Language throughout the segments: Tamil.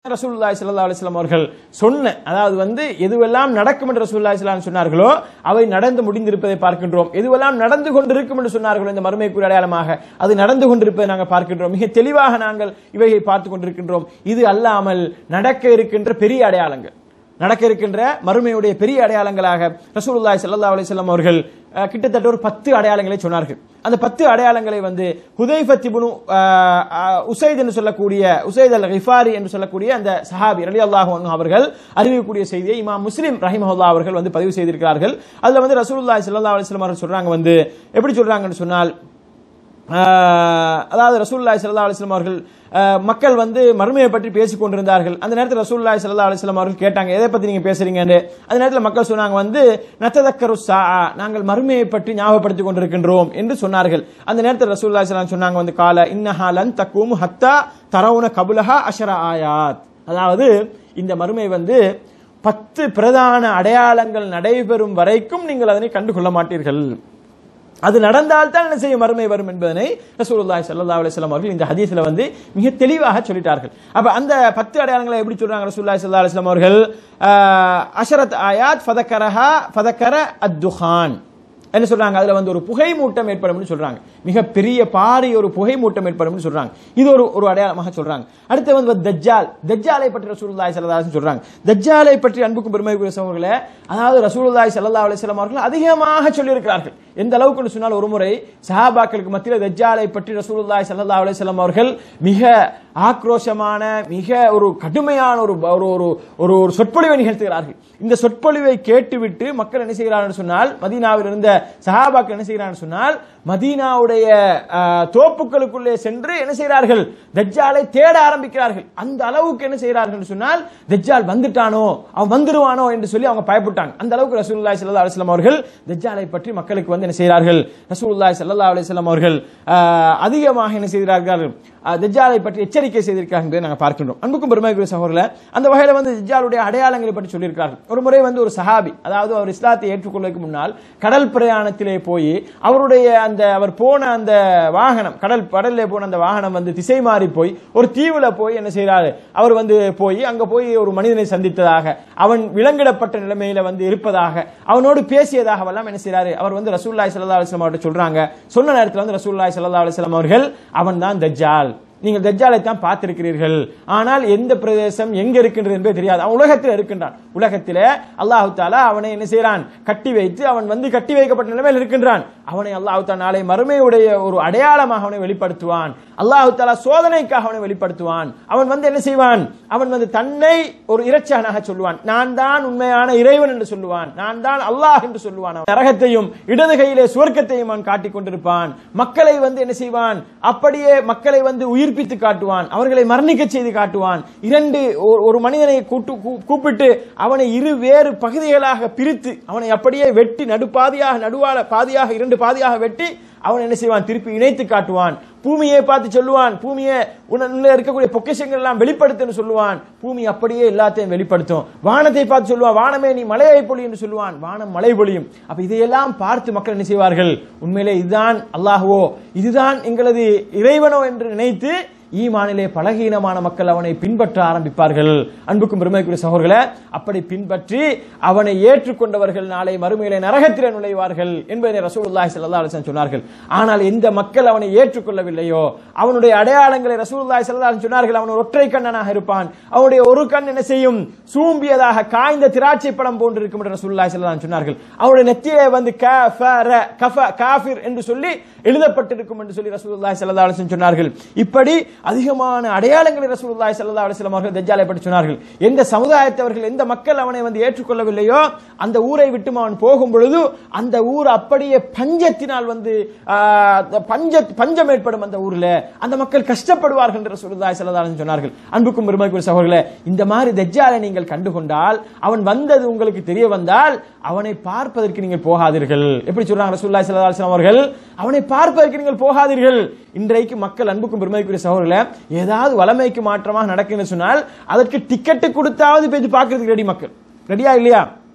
ரசூலுல்லாஹி ஸல்லல்லாஹு அலைஹி வஸல்லம் அவர்கள் சொன்ன அதாவது வந்து எதுவெல்லாம் நடக்கும் என்று ரசூலுல்லாஹி ஸல்லல்லாஹு அலைஹி வஸல்லம் சொன்னார்களோ அவை நடந்து முடிந்திருப்பதை பார்க்கின்றோம் எதுவெல்லாம் நடந்து கொண்டிருக்கும் என்று சொன்னார்களோ இந்த மறுமைக்குரிய அடையாளமாக அது நடந்து கொண்டிருப்பதை நாங்கள் பார்க்கின்றோம் மிக தெளிவாக நாங்கள் இவைகளை பார்த்து கொண்டிருக்கின்றோம் இது அல்லாமல் நடக்க இருக்கின்ற பெரிய அடையாளங்கள் நடக்க இருக்கின்ற மறுமையுடைய பெரிய அடையாளங்களாக ரசூலுல்லாஹி ஸல்லல்லாஹு அலைஹி வஸல்லம் அவர்கள் அஹ், கிட்டத்தட்ட ஒரு பத்து அடையாளங்களை சொன்னார்கள் அந்த பத்து அடையாளங்களை வந்து ஹுதைஃபத் இப்னு அஹ், அஹ், உசைத் என்று சொல்லக்கூடிய உசைத் அல் கிஃபாரி என்று சொல்லக்கூடிய அந்த சஹாபி ரலியல்லாஹு அன்ஹு அவர்கள் அறிவிக்கக்கூடிய செய்தியை இமாம் முஸ்லிம் ரஹிமஹுல்லா அவர்கள் வந்து பதிவு செய்திருக்கிறார்கள் அதுல வந்து ரசூலுல்லாஹி ஸல்லல்லாஹு அலைஹி வஸல்லம் அவர்கள் சொல்றாங்க வந்து எப்படி சொல்றாங்கன்னு சொன்னால் ஆஹ் அதாவது ரசூலுல்லாஹி ஸல்லல்லாஹு அலைஹி வஸல்லம் அவர்கள் ஆஹ் மக்கள் வந்து மறுமையை பற்றி பேசிக் கொண்டிருந்தார்கள் அந்த நேரத்தில் ரசூலுல்லாஹி ஸல்லல்லாஹு அலைஹி வஸல்லம் அவர்கள் கேட்டாங்க எதை பத்தி நீங்க பேசுறீங்கன்னு அந்த நேரத்தில் மக்கள் சொன்னாங்க வந்து நத்ததக்கரு சா நாங்கள் மறுமையை பற்றி ஞாபகப்படுத்திக் கொண்டிருக்கின்றோம் என்று சொன்னார்கள் அந்த நேரத்தில் ரசூலுல்லாஹி ஸல்லல்லாஹு அலைஹி வஸல்லம் சொன்னாங்க வந்து கால இன்னஹா லன் தக்கும் ஹத்தா தரவுன கபுலஹா அஷர ஆயாத் அதாவது இந்த மறுமை வந்து பத்து பிரதான அடையாளங்கள் நடைபெறும் வரைக்கும் நீங்கள் அதனை கண்டுகொள்ள மாட்டீர்கள் அது நடந்தால் தான் என்ன செய்யும் மறுமை வரும் என்பதனை ரசூலுல்லாஹி ஸல்லல்லாஹு அலைஹி வஸல்லம் அவர்கள் இந்த ஹதீஸ்ல வந்து மிக தெளிவாக சொல்லிட்டார்கள் அப்ப அந்த பத்து அடையாளங்களை எப்படி சொல்றாங்க ரசூலுல்லாஹி ஸல்லல்லாஹு அலைஹி வஸல்லம் அவர்கள் ஆஹ், அஷரத் ஆயாத் ஃபதக்கரஹா ஃபதக்கர அத்துஹான் என்ன சொல்றாங்க அதுல வந்து ஒரு புகை மூட்டம் ஏற்படும்னு சொல்றாங்க மிக பெரிய பாரிய ஒரு புகை மூட்டம் ஏற்படும்னு சொல்றாங்க இது ஒரு ஒரு அடையாளமாக சொல்றாங்க அடுத்து வந்து தஜ்ஜால் தஜ்ஜாலை பற்றி ரசூலுல்லாஹி ஸல்லல்லாஹு அலைஹி வஸல்லம் சொல்றாங்க தஜ்ஜாலை பற்றி அன்புக்கும் பெருமைக்குரிய சகோதரர்களே அதாவது ரசூலுல்லாஹி ஸல்லல்லாஹு அலைஹி வஸல்லம் அவர்கள் அதிகமாக சொல்லியிருக்கிறார்கள் எந்த அளவுக்கு சொன்னால் ஒரு முறை சஹாபாக்களுக்கு மத்தியில் தஜ்ஜாலை பற்றி ரசூலுல்லாஹி ஸல்லல்லாஹு அலைஹி வஸல்லம் அவர்கள் மிக ஆக்ரோஷமான மிக ஒரு கடுமையான ஒரு ஒரு ஒரு ஒரு ஒரு சொற்பொழிவை நிகழ்த்துகிறார்கள் இந்த சொற்பொழிவை கேட்டுவிட்டு மக்கள் என்ன செய்கிறார்கள் சொன்னால் மதீனாவில் இருந்த சஹாபாக்கள் என்ன செய்கிறார்கள் சொன்னால் மதீனாவுடைய ஆஹ், தோப்புக்களுக்குள்ளே சென்று என்ன செய்கிறார்கள் தஜ்ஜாலை தேட ஆரம்பிக்கிறார்கள் அந்த அளவுக்கு என்ன செய்கிறார்கள் சொன்னால் தஜ்ஜால் வந்துட்டானோ அவன் வந்துருவானோ என்று சொல்லி அவங்க பயப்பட்டாங்க அந்த அளவுக்கு ரசூலுல்லாஹி ஸல்லல்லாஹு அலைஹி வஸல்லம் அவர்கள் தஜ்ஜாலை பற்றி மக்களுக்கு வந்து என்ன செய்கிறார்கள் ரசூலுல்லாஹி ஸல்லல்லாஹு அலைஹி வஸல்லம் அவர்கள் ஆஹ், அதிகமாக என்ன செய்கிறார்கள் ஆஹ், தஜ்ஜாலை பற்றி எச்சரிக்கை செய்திருக்கிறார்கள் என்பதை நாங்கள் பார்க்கின்றோம் அன்புக்கும் பெருமைக்குரிய சகோதரர்களே அந்த வகையில் வந்து தஜ்ஜாலுடைய அடையாளங்களை பற்றி சொல்லியிருக்கிறார்கள் ஒரு முறை வந்து ஒரு சஹாபி அதாவது அவர் இஸ்லாத்தை ஏற்றுக்கொள்வதற்கு முன்னால் கடல் பிரயாணத்திலே போய் அவருடைய அந்த அவர் போன அந்த வாகனம் கடல் கடல்ல போன அந்த வாகனம் வந்து திசை மாறி போய் ஒரு தீவுல போய் என்ன செய்யறாரு அவர் வந்து போய் அங்க போய் ஒரு மனிதனை சந்தித்ததாக அவன் விலங்கிடப்பட்ட நிலைமையில வந்து இருப்பதாக அவனோடு பேசியதாக எல்லாம் என்ன செய்யறாரு அவர் வந்து ரசூல்லாய் சல்லா அலிஸ்லாம் அவர்கிட்ட சொல்றாங்க சொன்ன நேரத்தில் வந்து ரசூல்லாய் சல்லா அலிஸ்லாம் அவர்கள் அவன் தான் தஜ்ஜால் நீங்கள் தஜ்ஜாலை தான் பார்த்திருக்கிறீர்கள் ஆனால் எந்த பிரதேசம் எங்க இருக்கின்றது என்பது தெரியாது அவன் உலகத்தில் இருக்கின்றான் உலகத்திலே அல்லாஹு தாலா அவனை என்ன செய்யறான் கட்டி வைத்து அவன் வந்து கட்டி வைக்கப்பட்ட நிலைமையில் இருக்கின்றான் அவனை அல்லாஹு தாலா நாளை மறுமையுடைய ஒரு அடையாளமாக அவனை வெளிப்படுத்துவான் அல்லாஹு தாலா சோதனைக்காக அவனை வெளிப்படுத்துவான் அவன் வந்து என்ன செய்வான் அவன் வந்து தன்னை ஒரு இறைச்சானாக சொல்லுவான் நான் தான் உண்மையான இறைவன் என்று சொல்லுவான் நான் தான் அல்லாஹ் என்று சொல்லுவான் அவன் நரகத்தையும் இடது கையிலே சுவர்க்கத்தையும் அவன் காட்டிக் கொண்டிருப்பான் மக்களை வந்து என்ன செய்வான் அப்படியே மக்களை வந்து உயிர்ப்பித்து காட்டுவான் அவர்களை மரணிக்க செய்து காட்டுவான் இரண்டு ஒரு- ஒரு மனிதனை கூட்டு கூ- கூப்பிட்டு அவனை இரு வேறு பகுதிகளாக பிரித்து அவனை அப்படியே வெட்டி நடுப்பாதியாக நடுவால பாதியாக இரண்டு பாதியாக வெட்டி அவன் என்ன செய்வான் திருப்பி இணைத்து காட்டுவான் பூமியை பார்த்து சொல்லுவான் பூமியை உன்ன இருக்கக்கூடிய பொக்கிஷங்கள் எல்லாம் வெளிப்படுத்துன்னு சொல்லுவான் பூமி அப்படியே எல்லாத்தையும் வெளிப்படுத்தும் வானத்தை பார்த்து சொல்லுவான் வானமே நீ மலையை பொழி என்று சொல்லுவான் வானம் மழை பொழியும் அப்ப இதையெல்லாம் பார்த்து மக்கள் என்ன செய்வார்கள் உண்மையிலே இதுதான் அல்லாஹுவோ இதுதான் எங்களது இறைவனோ என்று நினைத்து ஈமானிலே பலகீனமான மக்கள் அவனை பின்பற்ற ஆரம்பிப்பார்கள் அன்புக்கும் பெருமைக்குரிய சகோதரர்களே அப்படி பின்பற்றி அவனை ஏற்றுக்கொண்டவர்கள் நாளை மறுமையிலே நரகத்திலே நுழைவார்கள் என்பதை ரசூலுல்லாஹி ஸல்லல்லாஹு அலைஹி வஸல்லம் சொன்னார்கள் ஆனால் எந்த மக்கள் அவனை ஏற்றுக்கொள்ளவில்லையோ அவனுடைய அடையாளங்களை ரசூலுல்லாஹி ஸல்லல்லாஹு அலைஹி வஸல்லம் சொன்னார்கள் அவன் ஒற்றை கண்ணனாக இருப்பான் அவனுடைய ஒரு கண் என்ன செய்யும் சூம்பியதாக காய்ந்த திராட்சை பழம் போன்று இருக்கும் என்று ரசூலுல்லாஹி ஸல்லல்லாஹு அலைஹி வஸல்லம் சொன்னார்கள் அவனுடைய நெத்தியிலே வந்து கஃபர கஃப காஃபிர் என்று சொல்லி எழுதப்பட்டிருக்கும் என்று சொல்லி ரசூலுல்லாஹி ஸல்லல்லாஹு அலைஹி வஸல்லம் சொன்னார்கள் இப்படி அதிகமான அடையாளங்களை ரசூலுல்லாஹி ஸல்லல்லாஹு அலைஹி வஸல்லம் அவர்கள் தஜ்ஜாலை பற்றி சொன்னார்கள் எந்த சமுதாயத்தவர்கள் எந்த மக்கள் அவனை வந்து ஏற்றுக்கொள்ளவில்லையோ அந்த ஊரை விட்டு அவன் போகும் பொழுது அந்த ஊர் அப்படியே பஞ்சத்தினால் வந்து ஆஹ், பஞ்ச பஞ்சம் ஏற்படும் அந்த ஊர்ல அந்த மக்கள் கஷ்டப்படுவார்கள் என்று ரசூலுல்லாஹி ஸல்லல்லாஹு அலைஹி வஸல்லம் சொன்னார்கள் அன்புக்கும் பெருமைக்குரிய சகோதரர்களே இந்த மாதிரி தஜ்ஜாலை நீங்கள் கண்டுகொண்டால் அவன் வந்தது உங்களுக்கு தெரிய வந்தால் அவனை பார்ப்பதற்கு நீங்கள் போகாதீர்கள் எப்படி சொல்றாங்க ரசூலுல்லாஹி ஸல்லல்லாஹு அலைஹி வஸல்லம் அவர்கள் அவனை பார்ப்பதற்கு நீங்கள் போகாதீர்கள் இன்றைக்கு மக்கள் அன்புக்கும் பெருமைக்குரிய சகோதரர்களே ஏதாவது வளமைக்கு மாற்றமாக நடக்குன்னு சொன்னால் அதற்கு டிக்கெட்டு கொடுத்தாவது போய் பார்க்கறதுக்கு ரெடி மக்கள் ரெடியா இல்லையா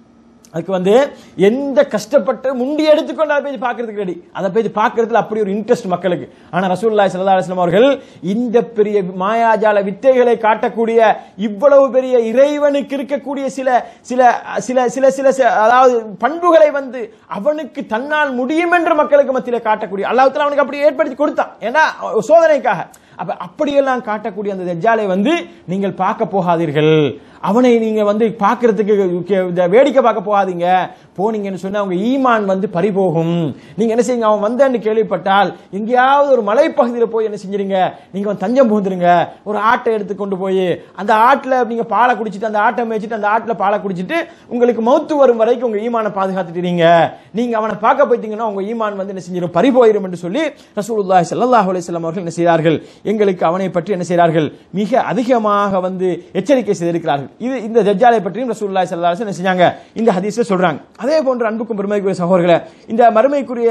அதுக்கு வந்து எந்த கஷ்டப்பட்டு முண்டி எடுத்துக்கொண்டு அதை போய் பார்க்கறதுக்கு ரெடி அதை போய் பார்க்கறதுல அப்படி ஒரு இன்ட்ரெஸ்ட் மக்களுக்கு ஆனா ரசூலுல்லாஹி ஸல்லல்லாஹு அலைஹி வஸல்லம் அவர்கள் இந்த பெரிய மாயாஜால வித்தைகளை காட்டக்கூடிய இவ்வளவு பெரிய இறைவனுக்கு இருக்கக்கூடிய சில சில சில சில சில சில- அதாவது பண்புகளை வந்து அவனுக்கு தன்னால் முடியும் என்று மக்களுக்கு மத்தியில காட்டக்கூடிய அல்லாஹ் தஆலா அவனுக்கு அப்படி ஏற்படுத்தி கொடுத்தான் ஏன்னா சோதனைக்காக அப்ப அப்படியெல்லாம் காட்டக்கூடிய அந்த தஜ்ஜாலை வந்து நீங்கள் பார்க்க போகாதீர்கள் அவனை நீங்க வந்து பார்க்கிறதுக்கு கே- இந்த வேடிக்கை பார்க்க போகாதீங்க போனீங்கன்னு சொன்னா உங்க ஈமான் வந்து பறிபோகும் நீங்க என்ன செய்யுங்க அவன் வந்தேன்னு கேள்விப்பட்டால் எங்கேயாவது ஒரு மலைப்பகுதியில் போய் என்ன செஞ்சிருங்க நீங்க வந்து தஞ்சம் புகுந்துருங்க ஒரு ஆட்டை எடுத்து கொண்டு போய் அந்த ஆட்டுல நீங்க பாலை குடிச்சிட்டு அந்த ஆட்டை மேய்ச்சிட்டு அந்த ஆட்டுல பாலை குடிச்சிட்டு உங்களுக்கு மௌத்து வரும் வரைக்கும் உங்க ஈமானை பாதுகாத்துட்டீங்க நீங்க அவனை பார்க்க போயிட்டீங்கன்னா உங்க ஈமான் வந்து என்ன செஞ்சிடும் பறி போயிடும் என்று சொல்லி ரசூலுல்லாஹி ஸல்லல்லாஹு அலைஹி வஸல்லம் அவர்கள் என்ன செய்தார்கள் எங்களுக்கு அவனை பற்றி என்ன செய்தார்கள் மிக அதிகமாக வந்து எச்சரிக்கை செய்திருக்கிறார்கள் இது இந்த தஜ்ஜாலை பற்றியும் ரசூலுல்லாஹி ஸல்லல்லாஹு அலைஹி வஸல்லம் என்ன செஞ்சாங்க இந்த ஹதீஸ்ல சொல்றாங்க அதே போன்று அன்புக்கும் பெருமைக்குரிய சகோதரர்களே இந்த மறுமைக்குரிய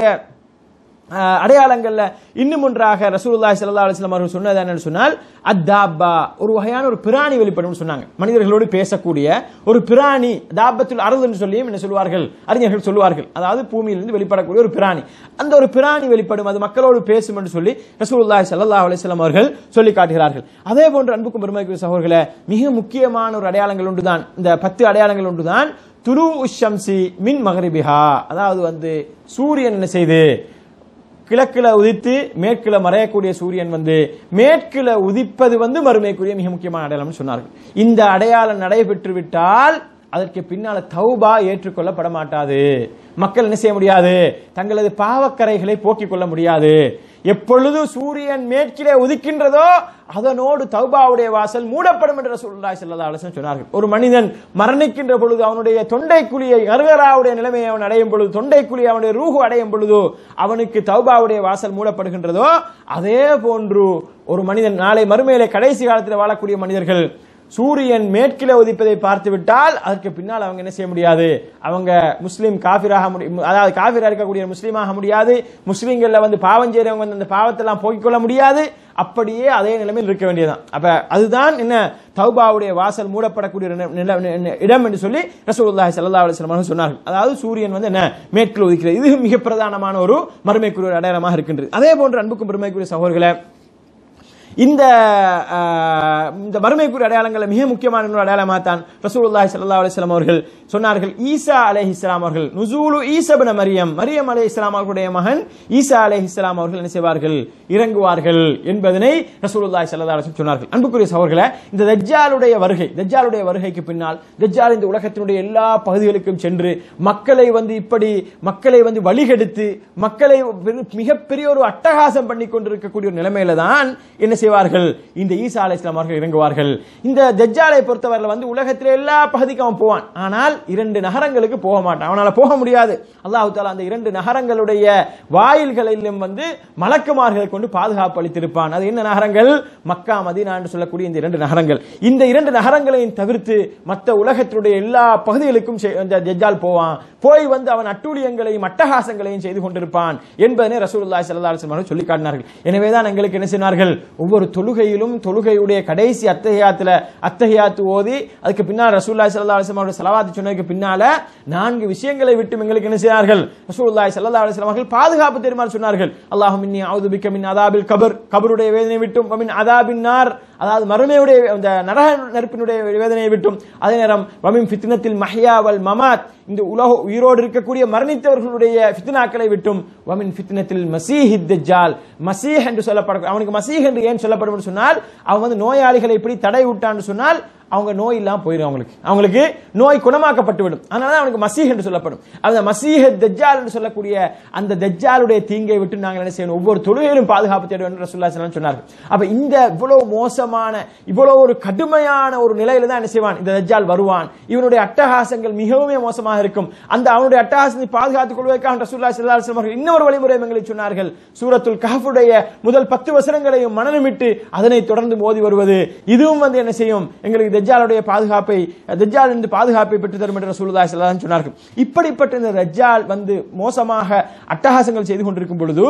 அஹ், அடையாளங்கள்ல இன்னும் ஒன்றாக ரசூலுல்லாஹி ஸல்லல்லாஹு அலைஹி வஸல்லம் அவர்கள் சொன்னது என்னன்னு சொன்னால் அத்தாப்பா ஒரு வகையான ஒரு பிராணி வெளிப்படும் சொன்னாங்க மனிதர்களோடு பேசக்கூடிய ஒரு பிராணி தாபத்துல் அருள் என்று சொல்லியும் என்ன சொல்வார்கள் அறிஞர்கள் சொல்வார்கள் அதாவது பூமியிலிருந்து வெளிப்படக்கூடிய ஒரு பிராணி அந்த ஒரு பிராணி வெளிப்படும் அது மக்களோடு பேசும் என்று சொல்லி ரசூலுல்லாஹி ஸல்லல்லாஹு அலைஹி வஸல்லம் அவர்கள் சொல்லி காட்டுகிறார்கள் அதே போன்று அன்புக்கும் பெருமைக்குரிய சகோதரர்களே மிக முக்கியமான ஒரு அடையாளங்கள் ஒன்றுதான் இந்த பத்து அடையாளங்கள் ஒன்றுதான் துரு உஷம்சி மின் மகரிபிஹா அதாவது வந்து சூரியன் என்ன செய்து கிழக்குல உதித்து மேற்குல மறையக்கூடிய சூரியன் வந்து மேற்குல உதிப்பது வந்து மறுமைக்குரிய மிக முக்கியமான அடையாளம்னு சொன்னார்கள் இந்த அடையாளம் நடைபெற்று விட்டால் அதற்கு பின்னால தௌபா ஏற்றுக்கொள்ளப்பட மாட்டாது மக்கள் என்ன செய்ய முடியாது தங்களது பாவக்கரைகளை போக்கிக் கொள்ள முடியாது எப்பொழுது சூரியன் மேற்கிலே உதிக்கின்றதோ அதனோடு தௌபாவுடைய வாசல் மூடப்படும் என்று ரசூலுல்லாஹி ஸல்லல்லாஹு அலைஹி வஸல்லம் சொன்னார்கள் ஒரு மனிதன் மரணிக்கின்ற பொழுது அவனுடைய தொண்டை குழியை கருகராவுடைய நிலைமையை அவன் அடையும் பொழுது தொண்டை குழி அவனுடைய ரூஹு அடையும் பொழுது அவனுக்கு தௌபாவுடைய வாசல் மூடப்படுகின்றதோ அதே போன்று ஒரு மனிதன் நாளை மறுமையிலே கடைசி காலத்தில் வாழக்கூடிய மனிதர்கள் சூரியன் மேற்கில உதிப்பதை பார்த்து விட்டால் அதற்கு பின்னால் அவங்க என்ன செய்ய முடியாது அவங்க முஸ்லீம் காபிராக முடியும் அதாவது காபிரா இருக்கக்கூடிய முஸ்லீமாக முடியாது முஸ்லீம்கள்ல வந்து பாவம் செய்றவங்க வந்து அந்த பாவத்தெல்லாம் போக்கிக் கொள்ள முடியாது அப்படியே அதே நிலைமையில் இருக்க வேண்டியதுதான் அப்ப அதுதான் என்ன தௌபாவுடைய வாசல் மூடப்படக்கூடிய ஒரு நில- நில- இடம் என்று சொல்லி ரசூலுல்லாஹி ஸல்லல்லாஹு அலைஹி வஸல்லம் அவர்கள் சொன்னார்கள் அதாவது சூரியன் வந்து என்ன மேற்கில் உதிக்கிறது இது மிக பிரதானமான ஒரு மறுமைக்குரிய ஒரு அடையாளமாக இருக்கின்றது அதே போன்று அன்புக்கும் பெருமைக்குரிய சகோதரர்களே இந்த ஆஹ், இந்த மறுமைக்குரிய அடையாளங்கள் மிக முக்கியமான இன்னொரு அடையாளமாக தான் ரசூலுல்லாஹி ஸல்லல்லாஹு அலைஹி வஸல்லம் அவர்கள் சொன்னார்கள் ஈசா அலைஹிஸ்ஸலாம் அவர்கள் நுசூலு ஈசபன மரியம் மரியம் அலைஹிஸ்ஸலாம் அவர்களுடைய மகன் ஈசா அலைஹிஸ்ஸலாம் அவர்கள் என்ன செய்வார்கள் இறங்குவார்கள் என்பதனை ரசூலுல்லாஹி ஸல்லல்லாஹு அலைஹி வஸல்லம் சொன்னார்கள் அன்புக்குரிய சகோதரர்களே இந்த தஜ்ஜாலுடைய வருகை தஜ்ஜாலுடைய வருகைக்கு பின்னால் தஜ்ஜால் இந்த உலகத்தினுடைய எல்லா பகுதிகளுக்கும் சென்று மக்களை வந்து இப்படி மக்களை வந்து வழிகெடுத்து மக்களை வெறு- மிகப்பெரிய ஒரு அட்டகாசம் பண்ணி கொண்டிருக்கக்கூடிய ஒரு நிலைமையில தான் என்ன செய்வார்கள் இந்த ஈசா அலை இஸ்லாம் அவர்கள் இறங்குவார்கள் இந்த தஜ்ஜாலை பொறுத்தவரையில வந்து உலகத்திலே எல்லா பகுதிக்கும் அவன் போவான் ஆனால் இரண்டு நகரங்களுக்கு போக மாட்டான் அவனால போக முடியாது அல்லாஹ் தாலா அந்த இரண்டு நகரங்களுடைய வாயில்களிலும் வந்து மலக்குமார்களை கொண்டு பாதுகாப்பு அளித்திருப்பான் அது என்ன நகரங்கள் மக்கா மதீனா என்று சொல்லக்கூடிய இந்த இரண்டு நகரங்கள் இந்த இரண்டு நகரங்களையும் தவிர்த்து மற்ற உலகத்தினுடைய எல்லா பகுதிகளுக்கும் செ- இந்த தஜ்ஜால் போவான் போய் வந்து அவன் அட்டூழியங்களையும் அட்டகாசங்களையும் செய்து கொண்டிருப்பான் என்பதனை ரசூலுல்லாஹி ஸல்லல்லாஹு அலைஹி வஸல்லம் சொல்லி காட்டினார்கள் எனவேதான் எங்களுக்கு என்ன செய்வார்கள் ஒவ்வொரு தொழுகையிலும் தொழுகையுடைய கடைசி அத்தஹியாத்துல அத்தஹியாத்து ஓதி அதுக்கு பின்னால் ரசூலுல்லாஹி ஸல்லல்லாஹு அலைஹி வஸல்லம் அவருடைய ஸலவாத் சொன்னதுக்கு பின்னால நான்கு விஷயங்களை விட்டு எங்களுக்கு என்ன செய்தார்கள் ரசூலுல்லாஹி ஸல்லல்லாஹு அலைஹி வஸல்லம் அவர்கள் பாதுகாப்பு தெரியுமா சொன்னார்கள் அல்லாஹும் இன்னி அவுது பிக்க மின் அதாபில் கபர் கபருடைய வேதனை விட்டும் வமின் அதாபின் நார் அதாவது மறுமையுடைய அந்த நரக நெருப்பினுடைய வேதனையை விட்டும் அதே நேரம் வமின் ஃபித்னத்தில் மஹ்யா வல் மமாத் இந்த உலக உயிரோடு இருக்கக்கூடிய மரணித்தவர்களுடைய ஃபித்னாக்களை விட்டும் வமின் ஃபித்னத்தில் மசீஹித் தஜ்ஜால் மசீஹ் என்று சொல்லப்படும் அவனுக்கு மசீஹ் என்று ஏன் சொல்லப்படும் என்று சொன்னால் அவன் வந்து நோயாளிகளை இப்படி தடை விட்டான்னு சொன்னால் அவங்க நோய் இல்லாம போயிடும் அவங்களுக்கு அவங்களுக்கு நோய் குணமாக்கப்பட்டு விடும் அதனால தான் அவனுக்கு மசீஹ் என்று சொல்லப்படும் அந்த மசீஹ் தஜ்ஜால் என்று சொல்லக்கூடிய அந்த தஜ்ஜாலுடைய தீங்கை விட்டு நாங்கள் என்ன செய்யணும் ஒவ்வொரு தொழுகையிலும் பாதுகாப்பு தேட வேண்டும் ரசூல்லா ஸல்லல்லாஹு அலைஹி சொன்னார்கள் அப்ப இந்த இவ்வளவு மோசமான இவ்வளவு ஒரு கடுமையான ஒரு நிலையில தான் என்ன செய்வான் இந்த தஜ்ஜால் வருவான் இவனுடைய அட்டகாசங்கள் மிகவும் மோசமாக இருக்கும் அந்த அவனுடைய அட்டகாசத்தை பாதுகாத்துக் கொள்வதற்காக ரசூல்லா ஸல்லல்லாஹு அலைஹி வஸல்லம் இன்னொரு வழிமுறை எங்களுக்கு சொன்னார்கள் சூரத்துல் கஹஃபுடைய முதல் பத்து வசனங்களையும் மனநமிட்டு அதனை தொடர்ந்து மோதி வருவது இதுவும் வந்து என்ன செய்யும் எங்களுக்கு தஜ்ஜாலுடைய பாதுகாப்பை தஜ்ஜால் இருந்து பாதுகாப்பை பெற்று தரும் என்று ரசூலுல்லாஹி ஸல்லல்லாஹு அலைஹி சொன்னார்கள் இப்படிப்பட்ட இந்த தஜ்ஜால் வந்து மோசமாக அட்டகாசங்கள் செய்து கொண்டிருக்கும் பொழுது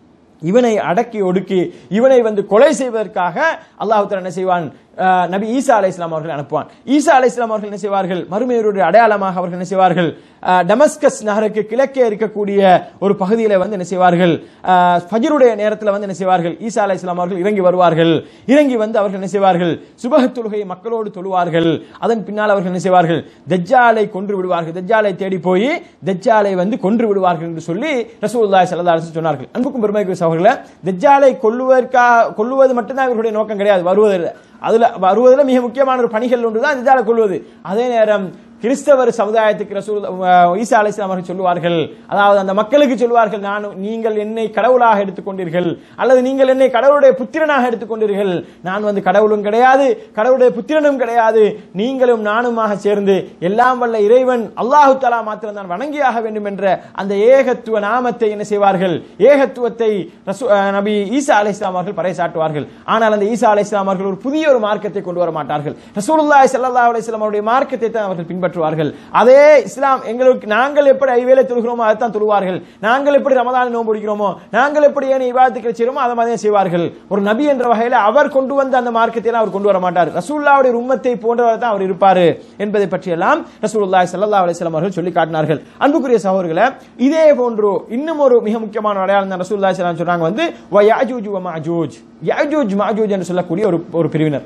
இவனை அடக்கி ஒடுக்கி இவனை வந்து கொலை செய்வதற்காக அல்லாஹ் தஆலா என்ன செய்வான் அஹ், நபி ஈசா அலை இஸ்லாம் அவர்கள் அனுப்புவான் ஈசா அலை இஸ்லாம் அவர்கள் என்ன செய்வார்கள் மறுமையருடைய அடையாளமாக அவர்கள் என்ன செய்வார்கள் அஹ், டமஸ்கஸ் நகருக்கு கிழக்கே இருக்கக்கூடிய ஒரு பகுதியில வந்து என்ன செய்வார்கள் அஹ், ஃபஜ்ருடைய நேரத்தில் வந்து என்ன செய்வார்கள் ஈசா அலை இஸ்லாம் அவர்கள் இறங்கி வருவார்கள் இறங்கி வந்து அவர்கள் என்ன செய்வார்கள் சுபஹ தொழுகை மக்களோடு தொழுவார்கள் அதன் பின்னால் அவர்கள் என்ன செய்வார்கள் தஜ்ஜாலை கொன்று விடுவார்கள் தஜ்ஜாலை தேடி போய் தஜ்ஜாலை வந்து கொன்று விடுவார்கள் என்று சொல்லி ரசூலுல்லாஹி ஸல்லல்லாஹு அலைஹி வஸல்லம் சொன்னார்கள் அன்புக்கும் பெருமைக்கு சகோதரர்களே தஜ்ஜாலை கொல்லுவதற்காக கொல்லுவது மட்டும்தான் இவர்களுடைய நோக்கம் கிடையாது வருவதில்லை அதுல வருவதில் மிக முக்கியமான ஒரு பணிகள் ஒன்று தான் தஜ்ஜாலை கொல்வது அதே நேரம் கிறிஸ்தவர் சமுதாயத்துக்கு ரசூல் அஹ், ஈசா அலைஹிஸ்ஸலாம் அவர்கள் சொல்லுவார்கள் அதாவது அந்த மக்களுக்கு சொல்வார்கள் நான் நீங்கள் என்னை கடவுளாக எடுத்துக்கொண்டீர்கள் அல்லது நீங்கள் என்னை கடவுளுடைய புத்திரனாக எடுத்துக்கொண்டீர்கள் நான் வந்து கடவுளும் கிடையாது கடவுளுடைய புத்திரனும் கிடையாது நீங்களும் நானுமாக சேர்ந்து எல்லாம் வல்ல இறைவன் அல்லாஹு தலா மாத்திரம் தான் வணங்கியாக வேண்டும் என்ற அந்த ஏகத்துவ நாமத்தை என்ன செய்வார்கள் ஏகத்துவத்தை ரசூ- அஹ், நபி ஈசா அலைஹிஸ்ஸலாம் அவர்கள் பறைசாட்டுவார்கள் ஆனால் அந்த ஈசா அலைஹிஸ்ஸலாம் அவர்கள் ஒரு புதிய ஒரு மார்க்கத்தை கொண்டு வர மாட்டார்கள் ரசூலுல்லாஹி ஸல்லல்லாஹு அலைஹி வஸல்லம் அவருடைய மார்க்கத்தை தான் அவர்கள் பின்பற்றுவார்கள் அதே இஸ்லாம் எங்களுக்கு நாங்கள் எப்படி ஐவேளை தொழுகிறோமோ அதைத்தான் தொழுவார்கள் நாங்கள் எப்படி ரமதான் நோன்பு பிடிக்கிறோமோ நாங்கள் எப்படி ஏன் இவாதத்துக்களை செய்கிறோமோ அதை மாதிரி செய்வார்கள் ஒரு நபி என்ற வகையில் அவர் கொண்டு வந்த அந்த மார்க்கத்தை எல்லாம் அவர் கொண்டு வர மாட்டார் ரசூல்லாவுடைய உம்மத்தை போன்றவர் தான் அவர் இருப்பார் என்பதை பற்றியெல்லாம் ரசூலுல்லாஹி ஸல்லல்லாஹு அலைஹி வஸல்லம் அவர்கள் சொல்லி காட்டினார்கள் அன்புக்குரிய சகோதரர்களே இதே போன்று இன்னும் ஒரு மிக முக்கியமான அடையாளம் தான் ரசூலுல்லாஹி ஸல்லல்லாஹு அலைஹி வஸல்லம் சொன்னாங்க வந்து வ யாஜூஜ் வ மாஜூஜ் யாஜூஜ் மாஜூஜ் என்று சொல்லக்கூடிய ஒரு ஒரு பிரிவினர்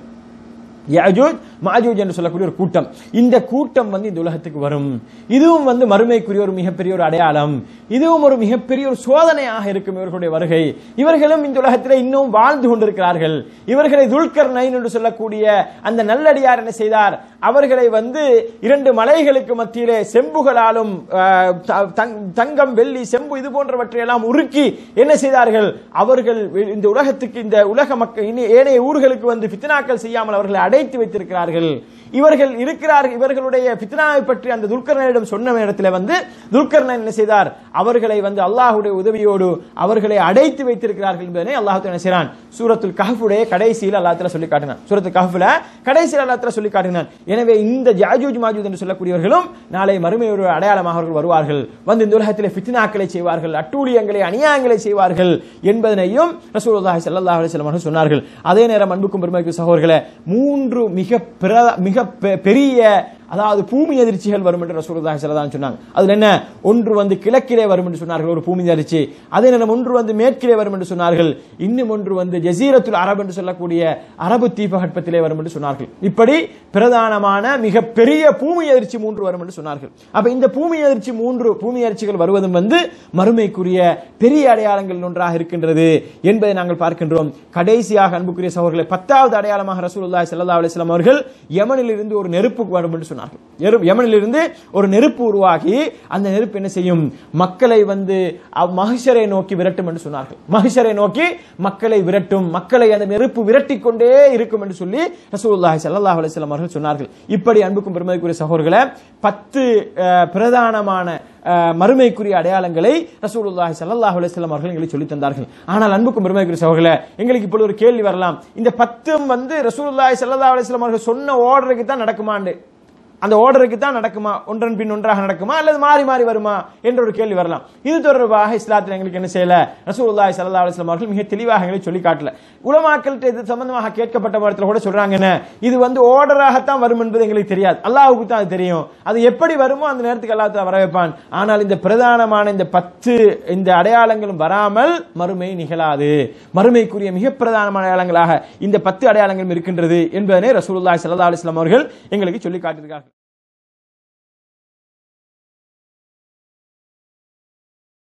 யாஜூஜ் மாஜூஜ் என்று சொல்லக்கூடிய ஒரு கூட்டம் இந்த கூட்டம் வந்து இந்த உலகத்துக்கு வரும் இதுவும் வந்து மறுமைக்குரிய ஒரு மிகப்பெரிய ஒரு அடையாளம் இதுவும் ஒரு மிகப்பெரிய ஒரு சோதனையாக இருக்கும் இவர்களுடைய வருகை இவர்களும் இந்த உலகத்தில் இன்னும் வாழ்ந்து கொண்டிருக்கிறார்கள் இவர்களை துல்கர் நைன் என்று சொல்லக்கூடிய அந்த நல்லடியார் என்ன செய்தார் அவர்களை வந்து இரண்டு மலைகளுக்கு மத்தியிலே செம்புகளாலும் ஆஹ், த- தங்- தங்கம் வெள்ளி செம்பு இது போன்றவற்றை எல்லாம் உருக்கி என்ன செய்தார்கள் அவர்கள் இந்த உலகத்துக்கு இந்த உலக மக்கள் இனி ஏனைய ஊர்களுக்கு வந்து பித்னாக்கள் செய்யாமல் அவர்களை அடைத்து வைத்திருக்கிறார்கள் இவர்கள் இருக்கிறார்கள் இவர்களுடைய பித்னாவை பற்றி அந்த துல்கர்ணனிடம் சொன்ன இடத்துல வந்து துல்கர்ணன் என்ன செய்தார் அவர்களை வந்து அல்லாஹ்வுடைய உதவியோடு அவர்களை அடைத்து வைத்திருக்கிறார்கள் என்பதனை அல்லாஹ் என்ன செய்றான் சூரத்துல் கஹ்ஃபுடைய கடைசியில் அல்லாஹ் தஆலா சொல்லி காட்டினான் சூரத்துல் கஹ்ஃபுல கடைசியில் அல்லாஹ் தஆலா சொல்லி காட்டினான் எனவே இந்த ஜாஜூஜ் மாஜூஜ் என்று சொல்லக்கூடியவர்களும் நாளை மறுமை ஒரு அடையாளமாக அவர்கள் வருவார்கள் வந்து இந்த உலகத்திலே ஃபித்னாக்களை செய்வார்கள் அட்டூழியங்களை அநியாயங்களை செய்வார்கள் என்பதனையும் ரசூலுல்லாஹி ஸல்லல்லாஹு அலைஹி வஸல்லம் அவர்கள் சொன்னார்கள் அதே நேரம் அன்புக்கும் பெருமைக்கு சகோதரர்களே மூன்று மிக பிர- மிக பெ- பெரிய அதாவது பூமி அதிர்ச்சிகள் வரும் என்று ரசூலுல்லாஹி ஸல்லல்லாஹு அலைஹி வஸல்லம் சொன்னாங்க அதுல என்ன ஒன்று வந்து கிழக்கிலே வரும் என்று சொன்னார்கள் ஒரு பூமி அதிர்ச்சி அதே நேரம் ஒன்று வந்து மேற்கிலே வரும் என்று சொன்னார்கள் இன்னும் ஒன்று வந்து ஜசீரத்துல் அரப் என்று சொல்லக்கூடிய அரபு தீபகற்பத்திலே வரும் என்று சொன்னார்கள் இப்படி பிரதானமான மிக பெரிய பூமி அதிர்ச்சி மூன்று வரும் என்று சொன்னார்கள் அப்ப இந்த பூமி அதிர்ச்சி மூன்று பூமி அதிர்ச்சிகள் வருவதும் வந்து மறுமைக்குரிய பெரிய அடையாளங்கள் ஒன்றாக இருக்கின்றது என்பதை நாங்கள் பார்க்கின்றோம் கடைசியாக அன்புக்குரிய சகோதரர்களை பத்தாவது அடையாளமாக ரசூலுல்லாஹி ஸல்லல்லாஹு அலைஹி வஸல்லம் அவர்கள் யமனில் இருந்து ஒரு நெருப்பு வரும் என்று சொன்னார்கள் எரு- யமனில் இருந்து ஒரு நெருப்பு உருவாகி அந்த நெருப்பு என்ன செய்யும் மக்களை வந்து அவ் மகிஷரை நோக்கி விரட்டும் என்று சொன்னார்கள் மகிஷரை நோக்கி மக்களை விரட்டும் மக்களை அந்த நெருப்பு விரட்டி கொண்டே இருக்கும் என்று சொல்லி ரசூலுல்லாஹி ஸல்லல்லாஹு அலைஹி வஸல்லம் அவர்கள் சொன்னார்கள் இப்படி அன்புக்கும் பெருமதிக்குரிய சகோதரர்களே பத்து அஹ், பிரதானமான அஹ், மறுமைக்குரிய அடையாளங்களை ரசூலுல்லாஹி ஸல்லல்லாஹு அலைஹி வஸல்லம் அவர்கள் எங்களுக்கு சொல்லி தந்தார்கள் ஆனால் அன்புக்கும் பெருமைக்குரிய சகோதரர்களே எங்களுக்கு இப்பொழுது ஒரு கேள்வி வரலாம் இந்த பத்தும் வந்து ரசூலுல்லாஹி ஸல்லல்லாஹு அலைஹி வஸல்லம் அவர்கள் சொன்ன ஆர்டருக்கு தான் நடக்குமாண்டு அந்த ஆர்டருக்கு தான் நடக்குமா ஒன்றன் பின் ஒன்றாக நடக்குமா அல்லது மாறி மாறி வருமா என்ற ஒரு கேள்வி வரலாம் இது தொடர்பாக இஸ்லாத்தில் எங்களுக்கு என்ன செய்யல ரசூலுல்லாஹி ஸல்லல்லாஹு அலைஹி வஸல்லம் அவர்கள் மிக தெளிவாக எங்களுக்கு சொல்லி காட்டல உலமாக்கள்கிட்ட இது சம்பந்தமாக கேட்கப்பட்ட இடத்துல கூட சொல்றாங்க என்ன இது வந்து ஆர்டராகத்தான் வரும் என்பது எங்களுக்கு தெரியாது அல்லாஹ்வுக்கு தான் அது தெரியும் அது எப்படி வருமோ அந்த நேரத்துக்கு அல்லாஹ் தஆலா வர வைப்பான் ஆனால் இந்த பிரதானமான இந்த பத்து இந்த அடையாளங்களும் வராமல் மறுமை நிகழாது மறுமைக்குரிய மிக பிரதானமான அடையாளங்களாக இந்த பத்து அடையாளங்களும் இருக்கின்றது என்பதனை ரசூலுல்லாஹி ஸல்லல்லாஹு அலைஹி வஸல்லம் அவர்கள் எங்களுக்கு சொல்லி காட்டியிருக்கார்கள்